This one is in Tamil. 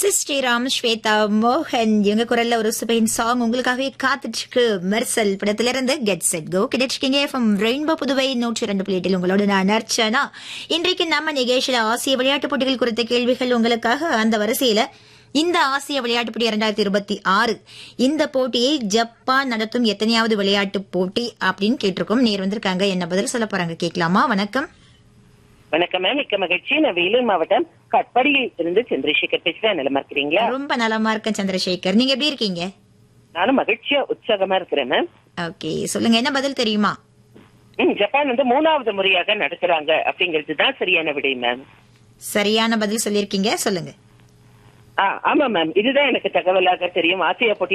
சிஸ் ஸ்ரீராம் ஸ்வேதா மோகன் இவங்க குரல்ல ஒரு சுபைன் சாங் உங்களுக்காகவே காத்துட்டு இருக்கு மெர்சல் படத்திலிருந்து கெட் செட் கோ கிடைச்சிருக்கீங்க எஃப்எம் ரெயின்போ புதுவை நூற்றி ரெண்டு புள்ளியட்டில் உங்களோட நான் அர்ச்சனா இன்றைக்கு நம்ம நிகழ்ச்சியில ஆசிய விளையாட்டுப் போட்டிகள் குறித்த கேள்விகள் உங்களுக்காக அந்த வரிசையில இந்த ஆசிய விளையாட்டுப் போட்டி இரண்டாயிரத்தி இருபத்தி ஆறு இந்த போட்டியை ஜப்பான் நடத்தும் எத்தனையாவது விளையாட்டுப் போட்டி அப்படின்னு கேட்டிருக்கோம் நேர் வந்திருக்காங்க என்ன பதில் சொல்ல போறாங்க கேட்கலாமா வணக்கம் வணக்கம் மேம் மிக்க மகிழ்ச்சி நான் வேலூர் மாவட்டம் கட்படியில் இருந்து சந்திரசேகர் பேசுறேன் நிலமா இருக்கிறீங்களா ரொம்ப நலமா இருக்கேன் சந்திரசேகர் நீங்க எப்படி இருக்கீங்க நானும் மகிழ்ச்சியா உற்சாகமா இருக்கிறேன் மேம் ஓகே சொல்லுங்க என்ன பதில் தெரியுமா ம், ஜப்பான் வந்து மூணாவது முறையாக நடத்துறாங்க அப்படிங்கிறது தான் சரியான விடை மேம் சரியான பதில் சொல்லியிருக்கீங்க சொல்லுங்க ஆ, ஆமா மேம் இதுதான் எனக்கு தகவலாக தெரியும் ஆசியா போட்டி